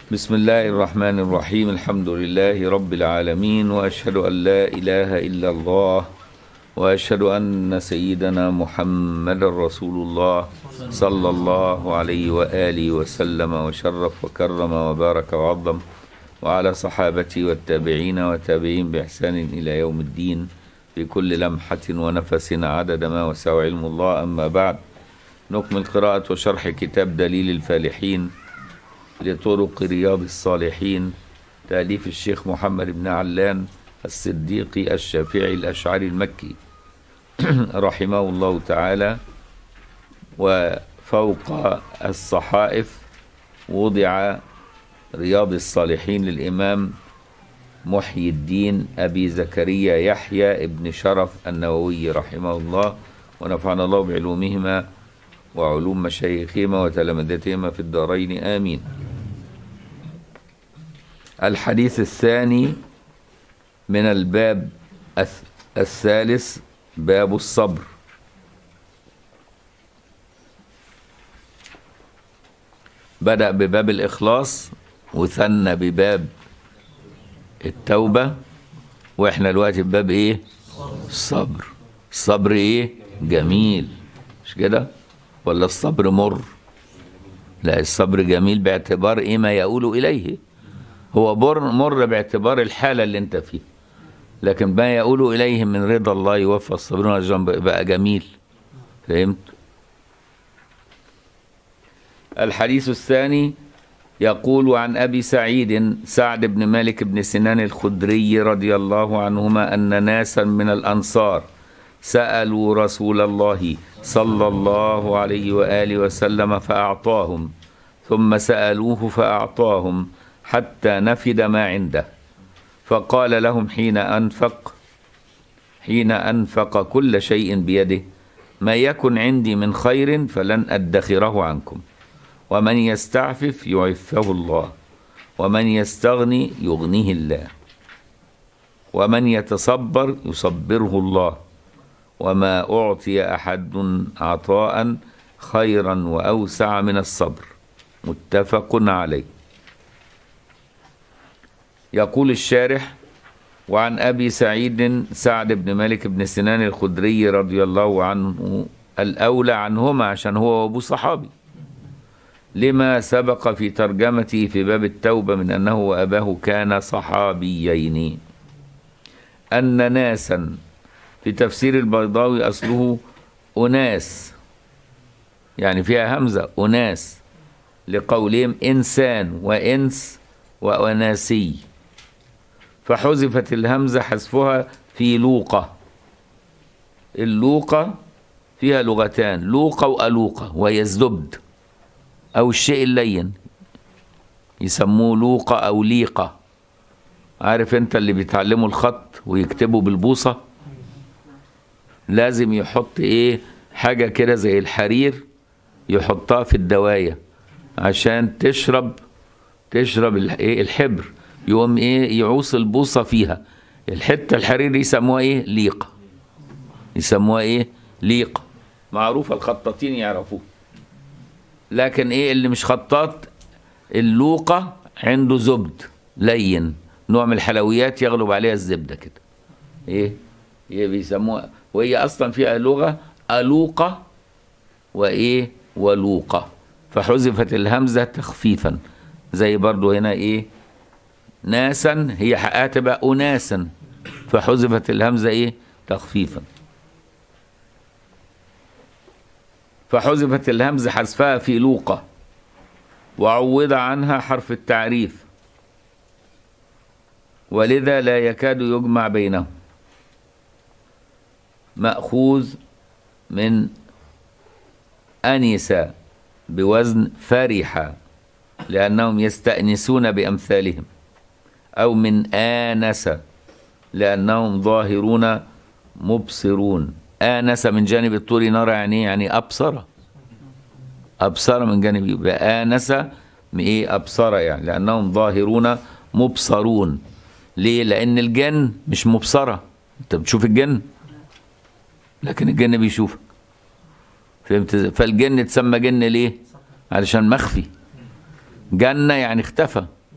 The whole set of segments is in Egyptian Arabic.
بسم الله الرحمن الرحيم الحمد لله رب العالمين واشهد ان لا اله الا الله واشهد ان سيدنا محمد رسول الله صلى الله عليه واله وسلم وشرف وكرم وبارك وعظم وعلى صحابته والتابعين وتابعين باحسان الى يوم الدين في كل لمحه ونفس عدد ما وسع علم الله اما بعد نكمل قراءه وشرح كتاب دليل الفالحين لطرق رياض الصالحين تأليف الشيخ محمد بن علان الصديقي الشافعي الأشعري المكي رحمه الله تعالى وفوق الصحائف وضع رياض الصالحين للإمام محيي الدين أبي زكريا يحيى ابن شرف النووي رحمه الله ونفعنا الله بعلومهما وعلوم مشايخهما وتلامذتهما في الدارين آمين الحديث الثاني من الباب الثالث باب الصبر بدأ بباب الإخلاص وثنى بباب التوبة واحنا دلوقتي بباب ايه الصبر الصبر ايه جميل مش كده ولا الصبر مر لا الصبر جميل باعتبار ايه ما يقول اليه هو بر مر باعتبار الحاله اللي انت فيها لكن ما يقول اليه من رضا الله يوفى الصابرون اجرهم بقى جميل فهمت الحديث الثاني يقول عن ابي سعيد سعد بن مالك بن سنان الخدري رضي الله عنهما ان ناسا من الانصار سالوا رسول الله صلى الله عليه واله وسلم فاعطاهم ثم سالوه فاعطاهم حتى نفد ما عنده فقال لهم حين انفق حين انفق كل شيء بيده ما يكن عندي من خير فلن ادخره عنكم ومن يستعفف يعفه الله ومن يستغني يغنيه الله ومن يتصبر يصبره الله وما اعطي احد عطاء خيرا واوسع من الصبر متفق عليه يقول الشارح وعن ابي سعيد سعد بن مالك بن سنان الخدري رضي الله عنه الاولى عنهما عشان هو وابو صحابي لما سبق في ترجمته في باب التوبه من انه واباه كان صحابيين ان ناسا في تفسير البيضاوي اصله اناس يعني فيها همزه اناس لقولهم انسان وانس واناسي فحذفت الهمزة حذفها في لوقة اللوقة فيها لغتان لوقة وألوقة وهي الزبد أو الشيء اللين يسموه لوقة أو ليقة عارف انت اللي بيتعلموا الخط ويكتبوا بالبوصة لازم يحط ايه حاجة كده زي الحرير يحطها في الدواية عشان تشرب تشرب ايه الحبر يقوم ايه يعوص البوصة فيها الحتة الحرير يسموها ايه ليقة يسموها ايه ليقة معروفة الخطاطين يعرفوه لكن ايه اللي مش خطاط اللوقة عنده زبد لين نوع من الحلويات يغلب عليها الزبدة كده ايه ايه بيسموها وهي اصلا فيها لغة ألوقة وايه ولوقة فحذفت الهمزة تخفيفا زي برضو هنا ايه ناسا هي حقها تبقى أناسا فحذفت الهمزة إيه تخفيفا فحذفت الهمزة حذفها في لوقة وعوض عنها حرف التعريف ولذا لا يكاد يجمع بينهم مأخوذ من أنس بوزن فرح لأنهم يستأنسون بأمثالهم أو من آنس لأنهم ظاهرون مبصرون آنس من جانب الطور نرى يعني يعني أبصر أبصر من جانب يبقى آنس إيه أبصر يعني لأنهم ظاهرون مبصرون ليه؟ لأن الجن مش مبصرة أنت بتشوف الجن لكن الجن بيشوفك فهمت فالجن اتسمى جن ليه؟ علشان مخفي جنة يعني اختفى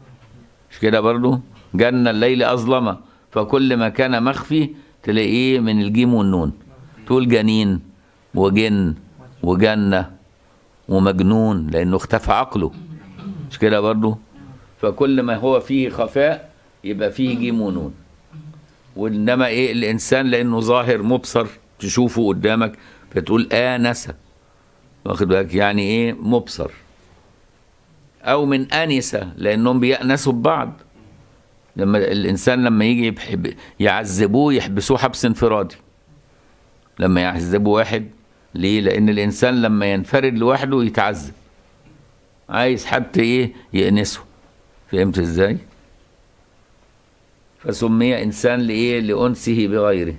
مش كده برضو جنة الليل أظلمة فكل ما كان مخفي تلاقيه من الجيم والنون تقول جنين وجن وجنة ومجنون لأنه اختفى عقله مش كده برضو فكل ما هو فيه خفاء يبقى فيه جيم ونون وإنما إيه الإنسان لأنه ظاهر مبصر تشوفه قدامك فتقول آنس واخد بالك يعني إيه مبصر أو من أنسة لأنهم بيأنسوا ببعض لما الإنسان لما يجي يحب يعذبوه يحبسوه حبس انفرادي لما يعذبوا واحد ليه؟ لأن الإنسان لما ينفرد لوحده يتعذب عايز حد إيه يأنسه فهمت إزاي؟ فسمي إنسان لإيه؟ لأنسه بغيره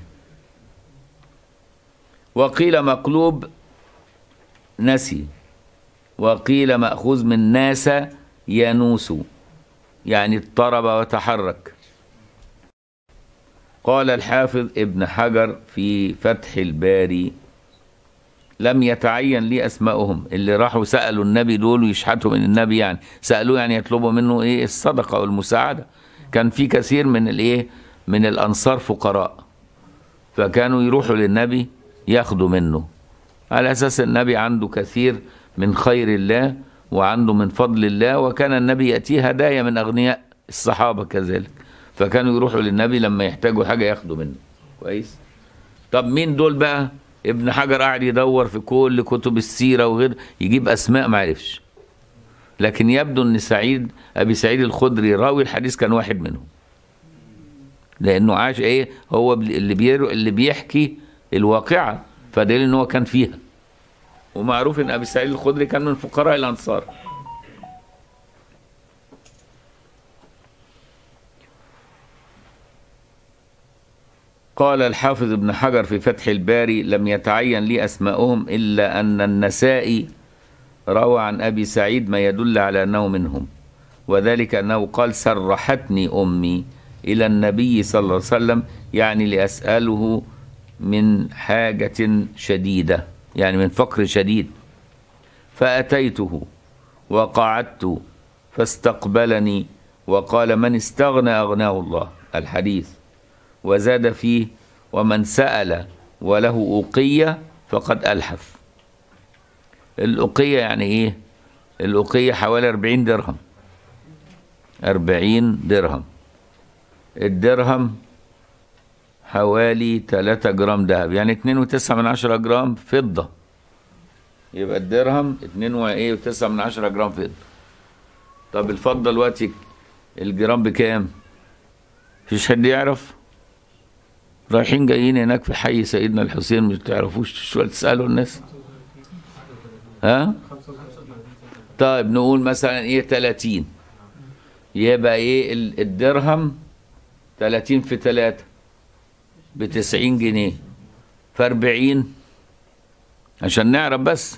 وقيل مقلوب نسي وقيل مأخوذ من ناس ينوس يعني اضطرب وتحرك قال الحافظ ابن حجر في فتح الباري لم يتعين لي اسماؤهم اللي راحوا سالوا النبي دول ويشحتوا من النبي يعني سالوه يعني يطلبوا منه ايه الصدقه والمساعده كان في كثير من الايه من الانصار فقراء فكانوا يروحوا للنبي ياخدوا منه على اساس النبي عنده كثير من خير الله وعنده من فضل الله وكان النبي ياتيه هدايا من اغنياء الصحابه كذلك فكانوا يروحوا للنبي لما يحتاجوا حاجه ياخدوا منه كويس طب مين دول بقى ابن حجر قاعد يدور في كل كتب السيره وغير يجيب اسماء ما عرفش لكن يبدو ان سعيد ابي سعيد الخدري راوي الحديث كان واحد منهم لانه عاش ايه هو اللي بيرو اللي بيحكي الواقعه فدليل ان هو كان فيها ومعروف ان ابي سعيد الخدري كان من فقراء الانصار قال الحافظ ابن حجر في فتح الباري لم يتعين لي اسماؤهم الا ان النسائي روى عن ابي سعيد ما يدل على انه منهم وذلك انه قال سرحتني امي الى النبي صلى الله عليه وسلم يعني لاساله من حاجه شديده يعني من فقر شديد فاتيته وقعدت فاستقبلني وقال من استغنى اغناه الله الحديث وزاد فيه ومن سأل وله أقية فقد ألحف الأقية يعني إيه الأقية حوالي 40 درهم 40 درهم الدرهم حوالي 3 جرام ذهب يعني 2.9 من 10 جرام فضة يبقى الدرهم 2.9 من 10 جرام فضة طب الفضة دلوقتي الجرام بكام؟ مفيش حد يعرف؟ رايحين جايين هناك في حي سيدنا الحسين مش تعرفوش شو تسالوا الناس ها طيب نقول مثلا ايه 30 يبقى ايه الدرهم 30 في 3 ب 90 جنيه ف 40 عشان نعرف بس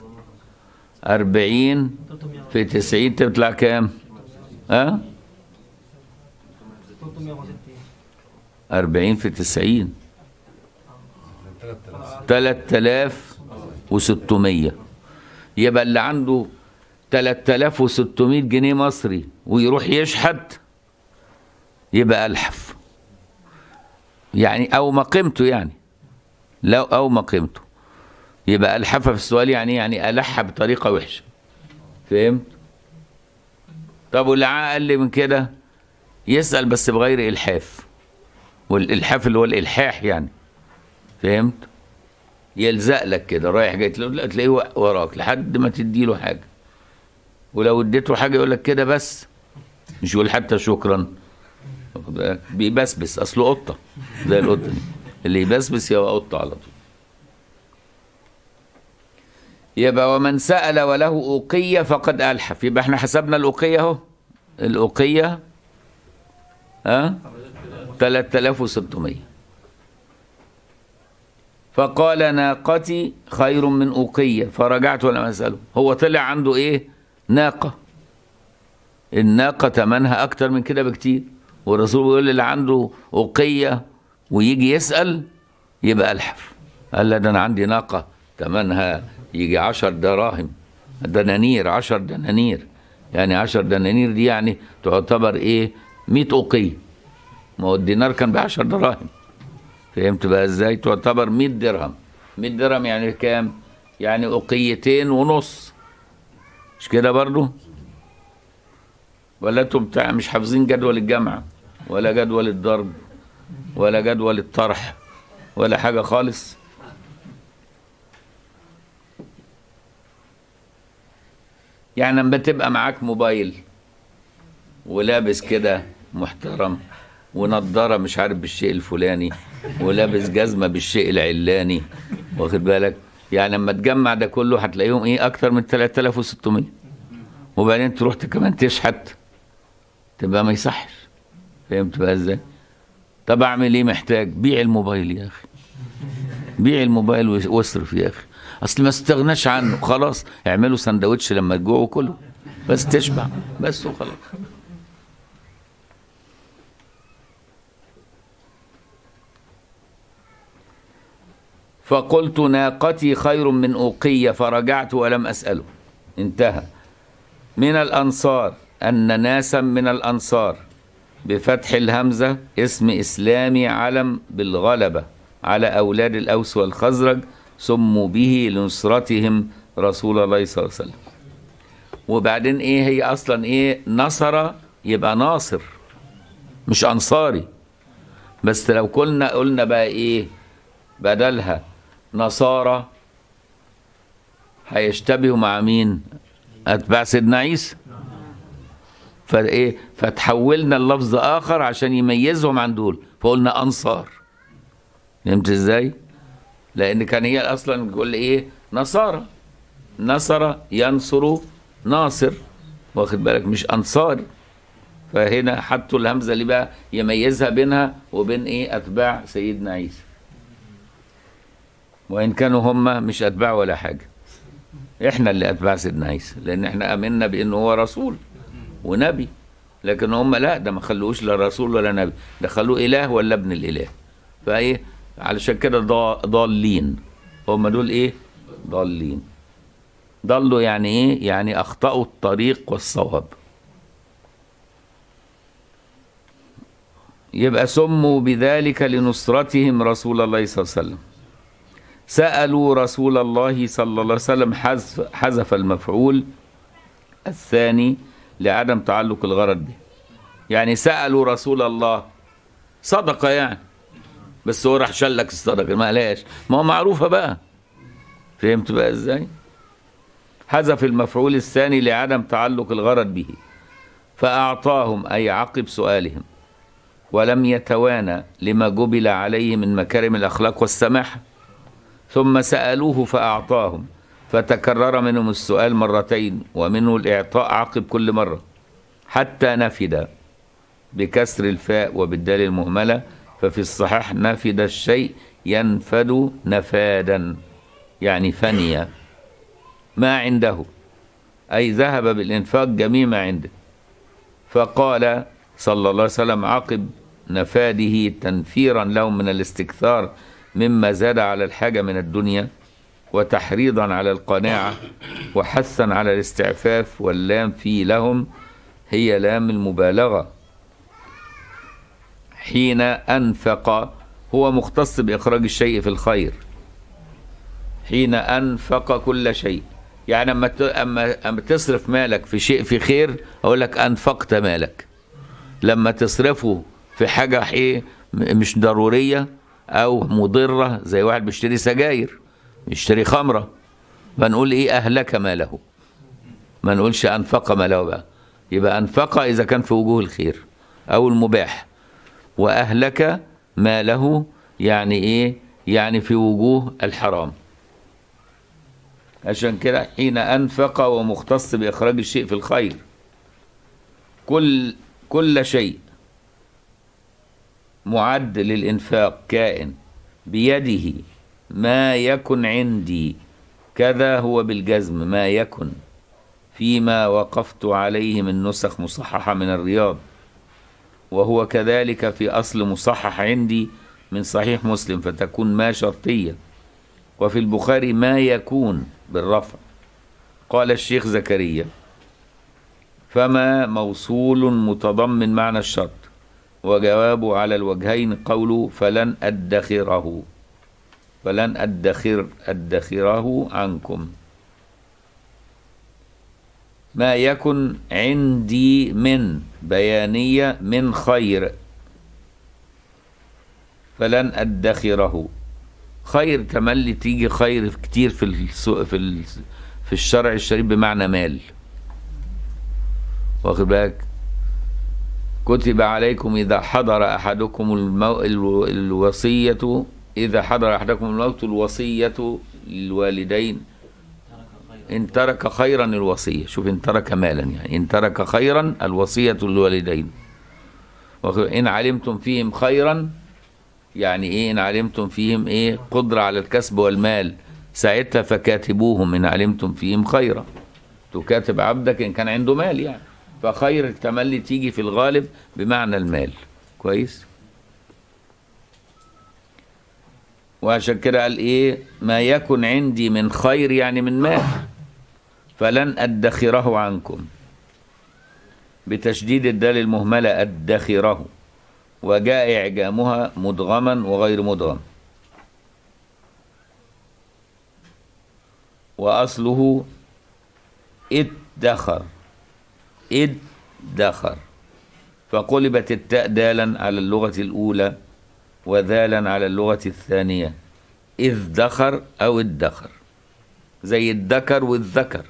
40 في 90 تطلع كام؟ ها؟ 40 في 90 3600 يبقى اللي عنده 3600 جنيه مصري ويروح يشحت يبقى ألحف يعني أو ما قيمته يعني لو أو ما قيمته يبقى ألحف في السؤال يعني يعني ألح بطريقة وحشة فهمت؟ طب واللي أقل من كده يسأل بس بغير إلحاف والإلحاف اللي هو الإلحاح يعني فهمت؟ يلزق لك كده رايح جاي تلاقيه وراك لحد ما تدي له حاجه ولو اديته حاجه يقول لك كده بس مش يقول حتى شكرا بيبسبس اصله قطه زي القطه دي اللي يبسبس يبقى قطه على طول يبقى ومن سأل وله أوقية فقد ألحف يبقى احنا حسبنا الأوقية اهو الأوقية ها 3600 فقال ناقتي خير من أوقية فرجعت ولم أسأله هو طلع عنده إيه ناقة الناقة تمنها أكتر من كده بكتير والرسول بيقول اللي عنده أوقية ويجي يسأل يبقى ألحف قال لا ده أنا عندي ناقة تمنها يجي عشر دراهم دنانير عشر دنانير يعني عشر دنانير دي يعني تعتبر إيه 100 أوقية ما هو الدينار كان ب 10 دراهم فهمت بقى ازاي تعتبر 100 درهم 100 درهم يعني كام يعني أوقيتين ونص مش كده برضو ولا انتم بتاع مش حافظين جدول الجامعة ولا جدول الضرب ولا جدول الطرح ولا حاجة خالص يعني لما تبقى معاك موبايل ولابس كده محترم ونضارة مش عارف بالشيء الفلاني ولابس جزمة بالشيء العلاني واخد بالك يعني لما تجمع ده كله هتلاقيهم ايه اكتر من 3600 وبعدين تروح كمان تشحت تبقى ما يصحش فهمت بقى ازاي طب اعمل ايه محتاج بيع الموبايل يا اخي بيع الموبايل واصرف يا اخي اصل ما استغناش عنه خلاص اعملوا سندوتش لما تجوعوا كله بس تشبع بس وخلاص فقلت ناقتي خير من أوقية فرجعت ولم أسأله انتهى من الأنصار أن ناسا من الأنصار بفتح الهمزة اسم إسلامي علم بالغلبة على أولاد الأوس والخزرج سموا به لنصرتهم رسول الله صلى الله عليه وسلم وبعدين إيه هي أصلا إيه نصر يبقى ناصر مش أنصاري بس لو كنا قلنا بقى إيه بدلها نصارى هيشتبهوا مع مين أتباع سيدنا عيسى فايه فتحولنا اللفظ اخر عشان يميزهم عن دول فقلنا انصار فهمت ازاي لان كان هي اصلا بتقول ايه نصارى نصر ينصر ناصر واخد بالك مش انصاري فهنا حطوا الهمزه اللي بقى يميزها بينها وبين ايه اتباع سيدنا عيسى وان كانوا هم مش اتباع ولا حاجه احنا اللي اتباع سيدنا عيسى لان احنا امنا بانه هو رسول ونبي لكن هم لا ده ما خلوش لا رسول ولا نبي ده خلوه اله ولا ابن الاله فايه علشان كده ضالين هم دول ايه ضالين ضلوا يعني ايه يعني اخطاوا الطريق والصواب يبقى سموا بذلك لنصرتهم رسول الله صلى الله عليه وسلم سألوا رسول الله صلى الله عليه وسلم حذف حذف المفعول الثاني لعدم تعلق الغرض به يعني سألوا رسول الله صدقة يعني بس هو راح شلك الصدقة ما قالهاش ما هو معروفة بقى فهمت بقى ازاي حذف المفعول الثاني لعدم تعلق الغرض به فأعطاهم أي عقب سؤالهم ولم يتوانى لما جبل عليه من مكارم الأخلاق والسماحة ثم سألوه فأعطاهم فتكرر منهم السؤال مرتين ومنه الإعطاء عقب كل مرة حتى نفد بكسر الفاء وبالدال المهملة ففي الصحيح نفد الشيء ينفد نفادا يعني فني ما عنده أي ذهب بالإنفاق جميع ما عنده فقال صلى الله عليه وسلم عقب نفاده تنفيرا لهم من الاستكثار مما زاد على الحاجة من الدنيا وتحريضا على القناعة وحثا على الاستعفاف واللام في لهم هي لام المبالغة حين أنفق هو مختص بإخراج الشيء في الخير حين أنفق كل شيء يعني أما أما أما تصرف مالك في شيء في خير أقول لك أنفقت مالك لما تصرفه في حاجة إيه مش ضرورية أو مضرة زي واحد بيشتري سجاير يشتري خمرة فنقول ايه اهلك ماله ما نقولش انفق ماله بقى يبقى انفق اذا كان في وجوه الخير او المباح واهلك ماله يعني ايه يعني في وجوه الحرام عشان كده حين انفق ومختص باخراج الشيء في الخير كل كل شيء معد للانفاق كائن بيده ما يكن عندي كذا هو بالجزم ما يكن فيما وقفت عليه من نسخ مصححة من الرياض وهو كذلك في أصل مصحح عندي من صحيح مسلم فتكون ما شرطية وفي البخاري ما يكون بالرفع قال الشيخ زكريا فما موصول متضمن معنى الشرط وجوابه على الوجهين قوله فلن أدخره فلن أدخر أدخره عنكم ما يكن عندي من بيانية من خير فلن أدخره خير تملي تيجي خير كتير في السوق في ال- في الشرع الشريف بمعنى مال واخد بالك كتب عليكم إذا حضر أحدكم المو... الو... الوصية إذا حضر أحدكم الموت الوصية للوالدين إن ترك خيرا الوصية شوف إن ترك مالا يعني إن ترك خيرا الوصية للوالدين واخد- إن علمتم فيهم خيرا يعني إيه إن علمتم فيهم إيه قدرة على الكسب والمال ساعتها فكاتبوهم إن علمتم فيهم خيرا تكاتب عبدك إن كان عنده مال يعني فخير التملي تيجي في الغالب بمعنى المال كويس وعشان كده قال ايه ما يكن عندي من خير يعني من مال فلن ادخره عنكم بتشديد الدال المهملة ادخره وجاء اعجامها مدغما وغير مدغم واصله ادخر ادخر فقلبت التاء دالا على اللغة الأولى وذالا على اللغة الثانية إذ دخر أو ادخر زي الذكر والذكر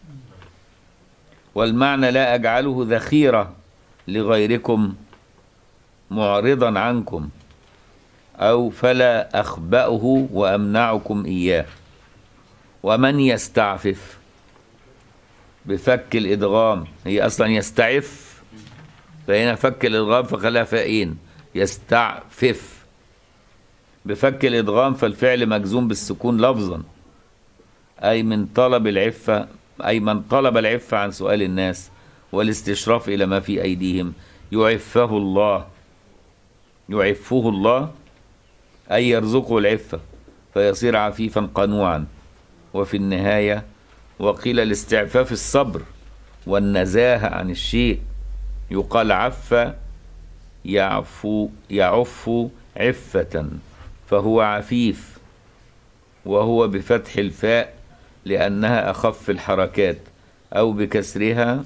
والمعنى لا أجعله ذخيرة لغيركم معرضا عنكم أو فلا أخبأه وأمنعكم إياه ومن يستعفف بفك الإدغام هي أصلا يستعف فهنا فك الإدغام فخلاها فائين يستعفف بفك الإدغام فالفعل مجزوم بالسكون لفظا أي من طلب العفة أي من طلب العفة عن سؤال الناس والاستشراف إلى ما في أيديهم يعفه الله يعفه الله أي يرزقه العفة فيصير عفيفا قنوعا وفي النهاية وقيل الاستعفاف الصبر والنزاهة عن الشيء يقال عف يعفو يعف عفة فهو عفيف وهو بفتح الفاء لأنها أخف الحركات أو بكسرها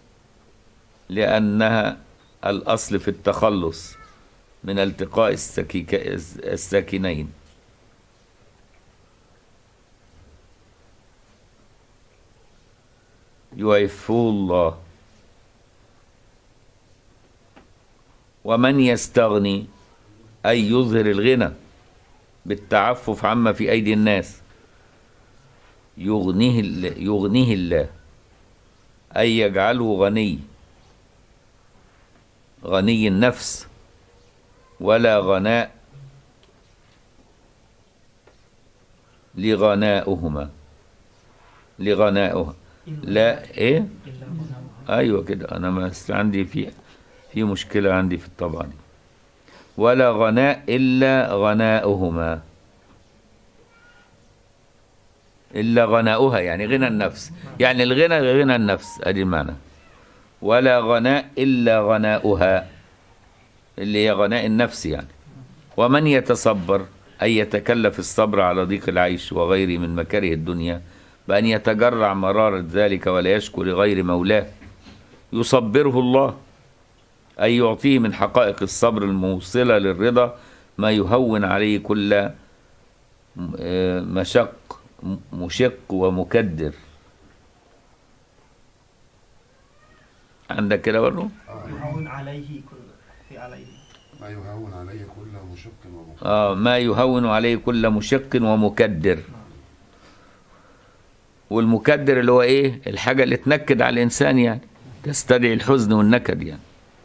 لأنها الأصل في التخلص من التقاء السكيك الساكنين يعفه الله ومن يستغني أي يظهر الغنى بالتعفف عما في أيدي الناس يغنيه الله, يغنيه الله أي يجعله غني غني النفس ولا غناء لغناؤهما لغناؤها لا ايه ايوه كده انا بس عندي في في مشكله عندي في الطبعه دي ولا غناء الا غناؤهما الا غناؤها يعني غنى النفس يعني الغنى غنى النفس ادي المعنى ولا غناء الا غناؤها اللي هي غناء النفس يعني ومن يتصبر أي يتكلف الصبر على ضيق العيش وغيره من مكاره الدنيا بأن يتجرع مرارة ذلك ولا يشكو لغير مولاه يصبره الله أي يعطيه من حقائق الصبر الموصلة للرضا ما يهون عليه كل مشق مشق ومكدر عندك كده برضه؟ يهون عليه كل في عليه ما يهون عليه كل مشق ومكدر آه ما يهون عليه كل مشق ومكدر والمكدر اللي هو ايه الحاجة اللي تنكد على الإنسان يعني تستدعي الحزن والنكد يعني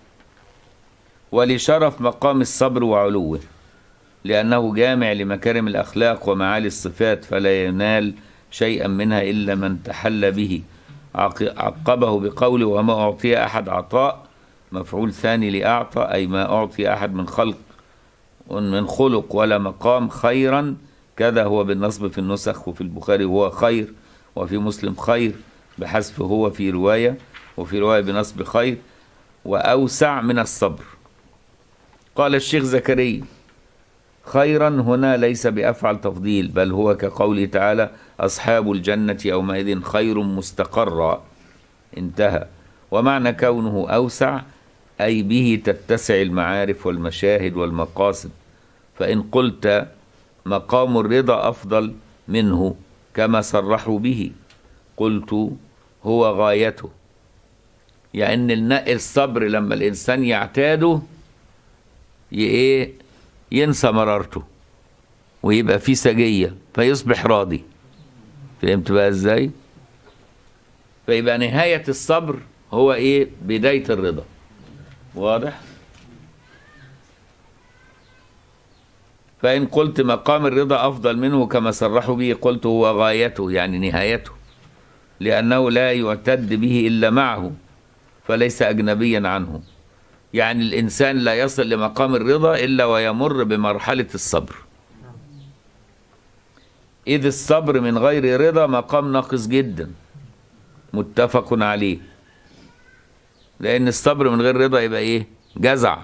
ولشرف مقام الصبر وعلوه لأنه جامع لمكارم الأخلاق ومعالي الصفات فلا ينال شيئا منها إلا من تحلى به عق- عقبه بقوله وما أعطي أحد عطاء مفعول ثاني لأعطى أي ما أعطي أحد من خلق من خلق ولا مقام خيرا كذا هو بالنصب في النسخ وفي البخاري هو خير وفي مسلم خير بحذف هو في رواية وفي رواية بنصب خير وأوسع من الصبر قال الشيخ زكريا خيرا هنا ليس بأفعل تفضيل بل هو كقوله تعالى أصحاب الجنة يومئذ خير مستقرا انتهى ومعنى كونه أوسع أي به تتسع المعارف والمشاهد والمقاصد فإن قلت مقام الرضا أفضل منه كما صرحوا به قلت هو غايته يعني النق الصبر لما الإنسان يعتاده ي- إيه ينسى مرارته ويبقى فيه سجية فيصبح راضي فهمت بقى ازاي فيبقى نهاية الصبر هو ايه بداية الرضا واضح فإن قلت مقام الرضا أفضل منه كما صرحوا به قلت هو غايته يعني نهايته لأنه لا يعتد به إلا معه فليس أجنبيا عنه يعني الإنسان لا يصل لمقام الرضا إلا ويمر بمرحلة الصبر إذ الصبر من غير رضا مقام ناقص جدا متفق عليه لأن الصبر من غير رضا يبقى إيه جزع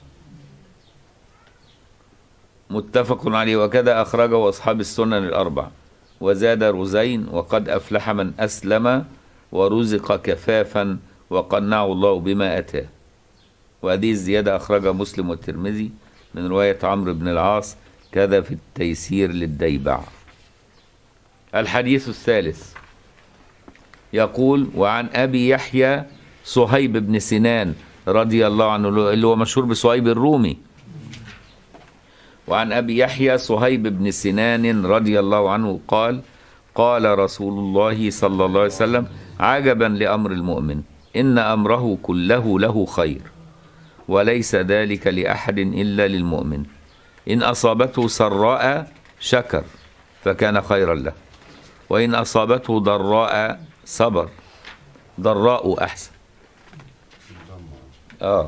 متفق عليه وكذا أخرجه أصحاب السنن الأربع وزاد رزين وقد أفلح من أسلم ورزق كفافا وقنعه الله بما أتاه وهذه الزيادة أخرجها مسلم والترمذي من رواية عمرو بن العاص كذا في التيسير للديبع الحديث الثالث يقول وعن أبي يحيى صهيب بن سنان رضي الله عنه اللي هو مشهور بصهيب الرومي وعن أبي يحيى صهيب بن سنان رضي الله عنه قال قال رسول الله صلى الله عليه وسلم عجبا لأمر المؤمن إن أمره كله له خير وليس ذلك لأحد إلا للمؤمن إن أصابته سراء شكر فكان خيرا له وإن أصابته ضراء صبر ضراء أحسن آه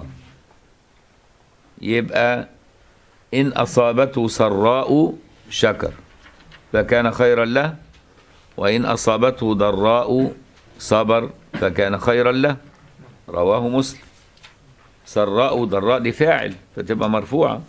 يبقى إن أصابته سراء شكر فكان خيرا له وإن أصابته ضراء صبر فكان خيرا له رواه مسلم سراء وضراء دي فاعل فتبقى مرفوعة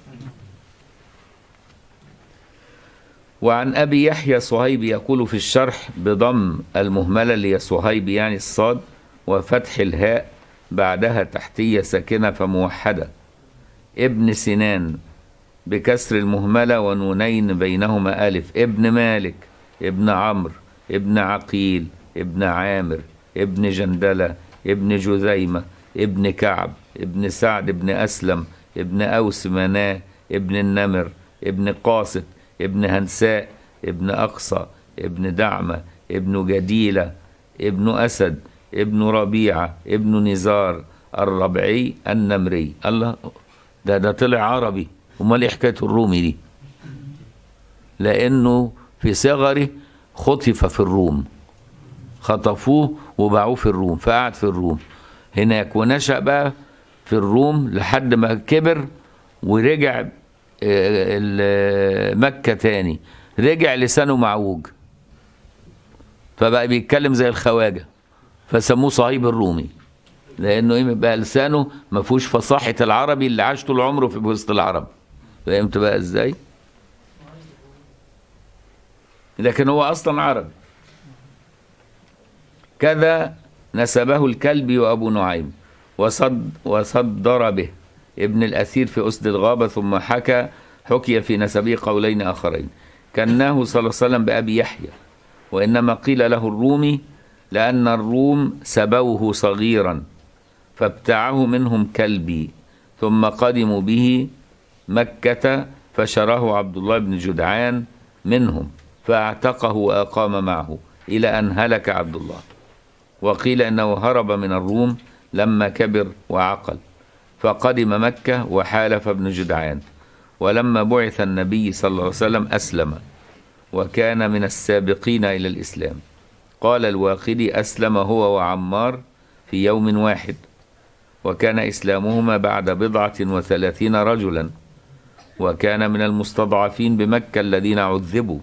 وعن أبي يحيى صهيب يقول في الشرح بضم المهملة اللي هي صهيب يعني الصاد وفتح الهاء بعدها تحتية ساكنة فموحدة ابن سنان بكسر المهملة ونونين بينهما ألف ابن مالك ابن عمرو ابن عقيل ابن عامر ابن جندلة ابن جذيمة ابن كعب ابن سعد ابن أسلم ابن أوس مناه ابن النمر ابن قاسط ابن هنساء ابن أقصى ابن دعمة ابن جديلة ابن أسد ابن ربيعة ابن نزار الربعي النمري الله ده ده طلع عربي امال ايه حكايه الرومي دي لانه في صغره خطف في الروم خطفوه وباعوه في الروم فقعد في الروم هناك ونشأ بقى في الروم لحد ما كبر ورجع آه، ال- مكة تاني رجع لسانه معوج فبقى بيتكلم زي الخواجة فسموه صهيب الرومي لانه ايه بقى لسانه ما فيهوش فصاحة العربي اللي عاش طول عمره في وسط العرب فهمت بقى ازاي لكن هو اصلا عربي كذا نسبه الكلبي وابو نعيم وصد وصدر به ابن الاثير في اسد الغابه ثم حكى حكي في نسبه قولين اخرين كناه صلى الله عليه وسلم بابي يحيى وانما قيل له الرومي لان الروم سبوه صغيرا فابتاعه منهم كلبي ثم قدموا به مكة فشراه عبد الله بن جدعان منهم فاعتقه وأقام معه إلى أن هلك عبد الله وقيل أنه هرب من الروم لما كبر وعقل فقدم مكة وحالف ابن جدعان ولما بعث النبي صلى الله عليه وسلم أسلم وكان من السابقين إلى الإسلام قال الواقدي أسلم هو وعمار في يوم واحد وكان إسلامهما بعد بضعة وثلاثين رجلا وكان من المستضعفين بمكة الذين عذبوا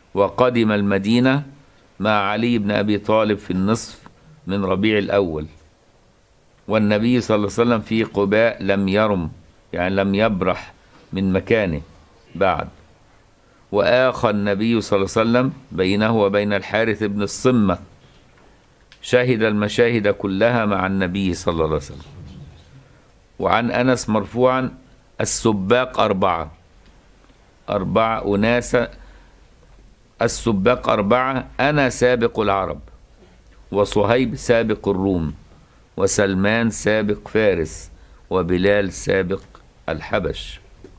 وقدم المدينة مع علي بن أبي طالب في النصف من ربيع الأول والنبي صلى الله عليه وسلم في قباء لم يرم يعني لم يبرح من مكانه بعد وآخى النبي صلى الله عليه وسلم بينه وبين الحارث بن الصمة شهد المشاهد كلها مع النبي صلى الله عليه وسلم وعن أنس مرفوعا السباق أربعة أربعة أناس السباق أربعة أنا سابق العرب وصهيب سابق الروم وسلمان سابق فارس وبلال سابق الحبش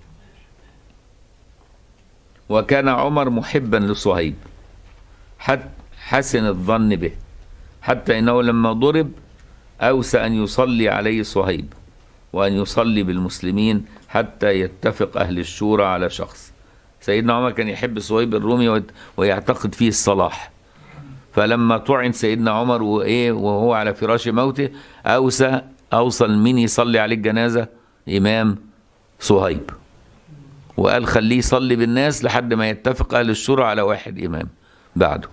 وكان عمر محبا لصهيب حتى حسن الظن به حتى انه لما ضرب اوسى ان يصلي عليه صهيب وان يصلي بالمسلمين حتى يتفق اهل الشورى على شخص سيدنا عمر كان يحب صهيب الرومي ويت- ويعتقد فيه الصلاح فلما طعن سيدنا عمر وايه وهو على فراش موته اوسى اوصل مين يصلي عليه الجنازه امام صهيب وقال خليه يصلي بالناس لحد ما يتفق اهل الشورى على واحد امام بعده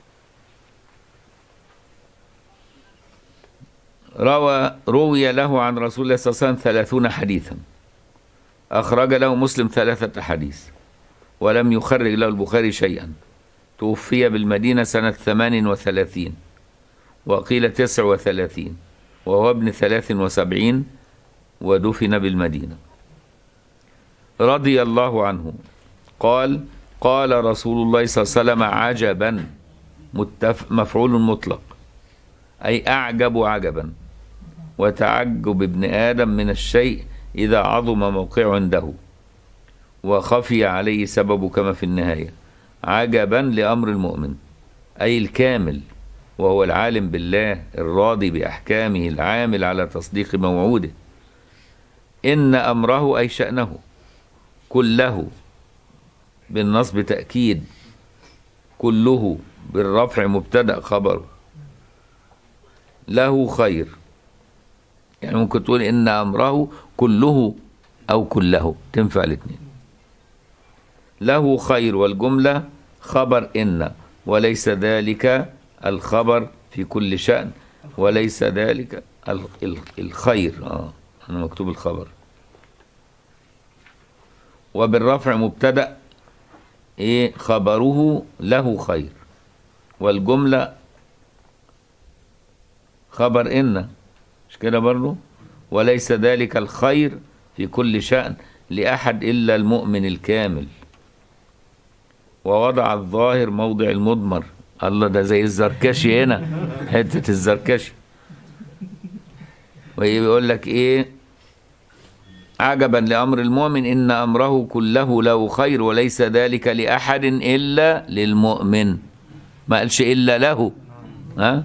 روى روي له عن رسول الله صلى الله عليه وسلم ثلاثون حديثا أخرج له مسلم ثلاثة حديث ولم يخرج له البخاري شيئا توفي بالمدينة سنة ثمان وثلاثين وقيل تسع وثلاثين وهو ابن ثلاث وسبعين ودفن بالمدينة رضي الله عنه قال قال رسول الله صلى الله عليه وسلم عجبا متف مفعول مطلق أي أعجب عجبا وتعجب ابن آدم من الشيء إذا عظم موقع عنده وخفي عليه سبب كما في النهاية عجبا لأمر المؤمن أي الكامل وهو العالم بالله الراضي بأحكامه العامل على تصديق موعوده إن أمره أي شأنه كله بالنصب تأكيد كله بالرفع مبتدأ خبره له خير يعني ممكن تقول إن أمره كله أو كله تنفع الاثنين له خير والجملة خبر إن وليس ذلك الخبر في كل شأن وليس ذلك ال- ال- الخير آه أنا مكتوب الخبر وبالرفع مبتدأ إيه خبره له خير والجملة خبر إن مش كده برضه وليس ذلك الخير في كل شأن لأحد إلا المؤمن الكامل ووضع الظاهر موضع المضمر الله ده زي الزركشي هنا حتة الزركشي ويقول لك ايه عجبا لأمر المؤمن إن أمره كله له خير وليس ذلك لأحد إلا للمؤمن ما قالش إلا له ها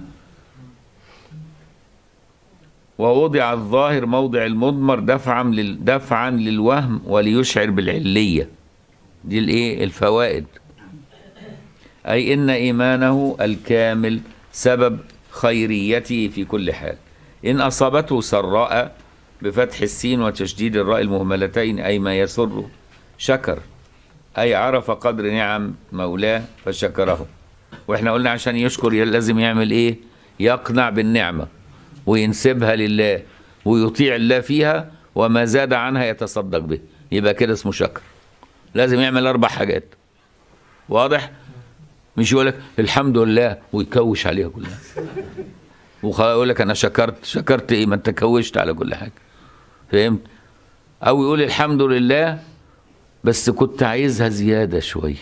ووضع الظاهر موضع المضمر دفعا لل دفعا للوهم وليشعر بالعليه دي الايه الفوائد اي ان ايمانه الكامل سبب خيريته في كل حال ان اصابته سراء بفتح السين وتشديد الراء المهملتين اي ما يسره شكر اي عرف قدر نعم مولاه فشكره واحنا قلنا عشان يشكر لازم يعمل ايه يقنع بالنعمه وينسبها لله ويطيع الله فيها وما زاد عنها يتصدق به يبقى كده اسمه شكر لازم يعمل اربع حاجات واضح مش يقول لك الحمد لله ويكوش عليها كلها ويقول لك انا شكرت شكرت ايه ما انت كوشت على كل حاجه فهمت او يقول الحمد لله بس كنت عايزها زياده شويه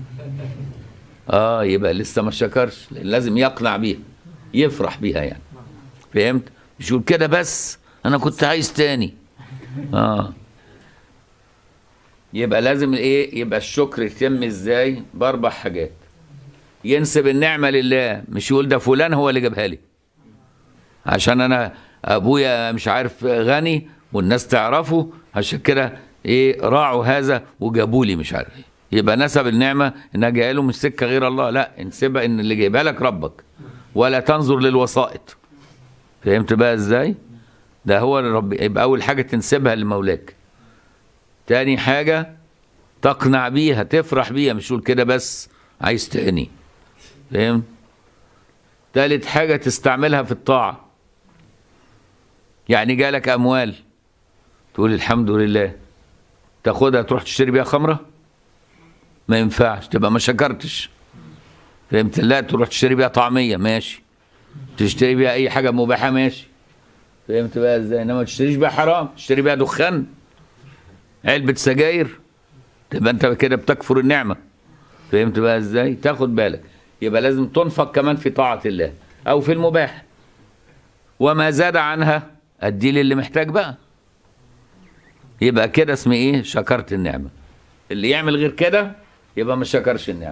اه يبقى لسه ما شكرش لأن لازم يقنع بيها يفرح بيها يعني فهمت مش يقول كده بس انا كنت عايز تاني اه يبقى لازم ايه يبقى الشكر يتم ازاي باربع حاجات ينسب النعمه لله مش يقول ده فلان هو اللي جابها لي عشان انا ابويا مش عارف غني والناس تعرفه عشان كده ايه راعوا هذا وجابوا لي مش عارف ايه يبقى نسب النعمه انها جايه له من سكه غير الله لا انسبها ان اللي جايبها لك ربك ولا تنظر للوسائط فهمت بقى ازاي ده هو الرب يبقى اول حاجه تنسبها لمولاك تاني حاجه تقنع بيها تفرح بيها مش تقول كده بس عايز تاني فاهم تالت حاجه تستعملها في الطاعه يعني جالك اموال تقول الحمد لله تاخدها تروح تشتري بيها خمره ما ينفعش تبقى ما شكرتش فهمت لا تروح تشتري بيها طعميه ماشي تشتري بيها اي حاجه مباحه ماشي فهمت بقى ازاي انما ما تشتريش بيها حرام تشتري بيها دخان علبه سجاير تبقى انت كده بتكفر النعمه فهمت بقى ازاي تاخد بالك يبقى لازم تنفق كمان في طاعه الله او في المباح وما زاد عنها ادي للي محتاج بقى يبقى كده اسمه ايه شكرت النعمه اللي يعمل غير كده يبقى ما شكرش النعمه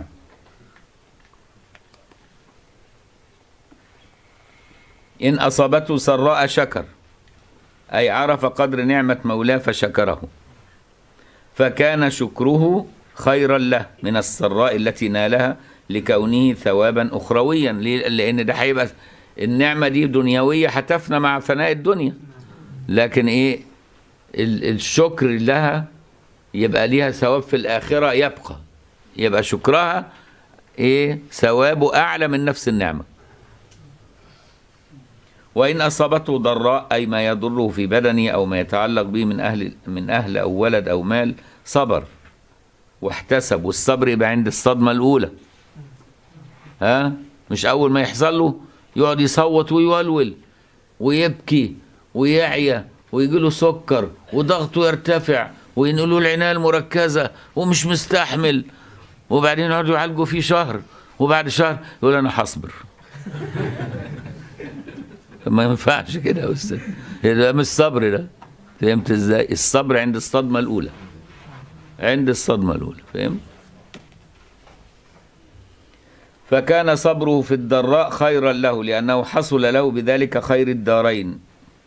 إن أصابته سراء شكر أي عرف قدر نعمة مولاه فشكره فكان شكره خيرا له من السراء التي نالها لكونه ثوابا أخرويا ليه؟ لأن ده هيبقى النعمة دي دنيوية هتفنى مع فناء الدنيا لكن إيه ال- الشكر لها يبقى ليها ثواب في الآخرة يبقى يبقى شكرها إيه ثوابه أعلى من نفس النعمة وإن أصابته ضراء أي ما يضره في بدنه أو ما يتعلق به من أهل من أهل أو ولد أو مال صبر واحتسب والصبر يبقى عند الصدمة الأولى ها مش أول ما يحصل له يقعد يصوت ويولول ويبكي ويعيا ويجي له سكر وضغطه يرتفع وينقلوا العناية المركزة ومش مستحمل وبعدين يقعدوا يعالجوا فيه شهر وبعد شهر يقول أنا هصبر ما ينفعش كده يا استاذ ده مش صبر ده فهمت ازاي الصبر عند الصدمه الاولى عند الصدمه الاولى فهمت فكان صبره في الضراء خيرا له لانه حصل له بذلك خير الدارين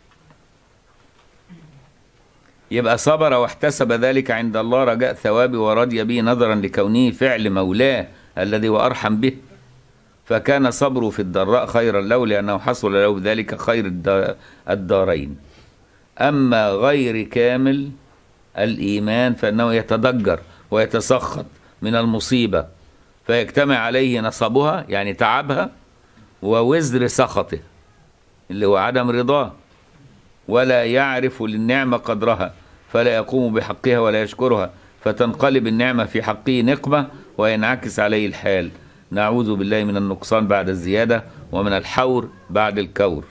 يبقى صبر واحتسب ذلك عند الله رجاء ثوابه ورضي به نظرا لكونه فعل مولاه الذي هو ارحم به فكان صبره في الضراء خيرا له لأنه حصل له بذلك خير الدا- الدارين أما غير كامل الإيمان فإنه يتضجر ويتسخط من المصيبة فيجتمع عليه نصبها يعني تعبها ووزر سخطه اللي هو عدم رضاه ولا يعرف للنعمة قدرها فلا يقوم بحقها ولا يشكرها فتنقلب النعمة في حقه نقمة وينعكس عليه الحال نعوذ بالله من النقصان بعد الزيادة ومن الحور بعد الكور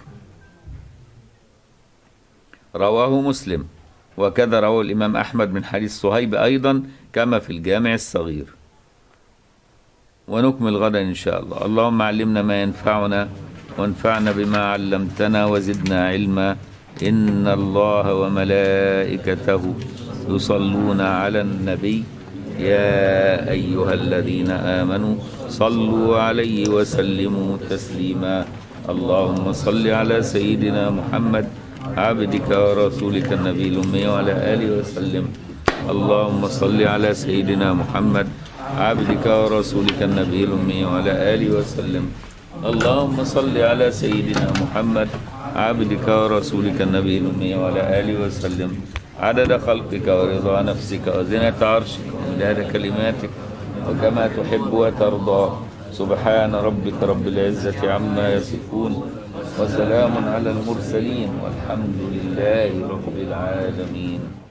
رواه مسلم وكذا رواه الإمام أحمد من حديث صهيب أيضا كما في الجامع الصغير ونكمل غدا إن شاء الله اللهم علمنا ما ينفعنا وانفعنا بما علمتنا وزدنا علما إن الله وملائكته يصلون على النبي يا أيها الذين آمنوا صلوا عليه وسلموا تسليما اللهم صل على سيدنا محمد عبدك ورسولك النبي الأمي وعلى آله وسلم اللهم صل على سيدنا محمد عبدك ورسولك النبي الأمي وعلى آله وسلم اللهم صل على سيدنا محمد عبدك ورسولك النبي الأمي وعلى آله وسلم عدد خلقك ورضا نفسك وزنة عرشك ومداد كلماتك وكما تحب وترضى سبحان ربك رب العزة عما يصفون وسلام على المرسلين والحمد لله رب العالمين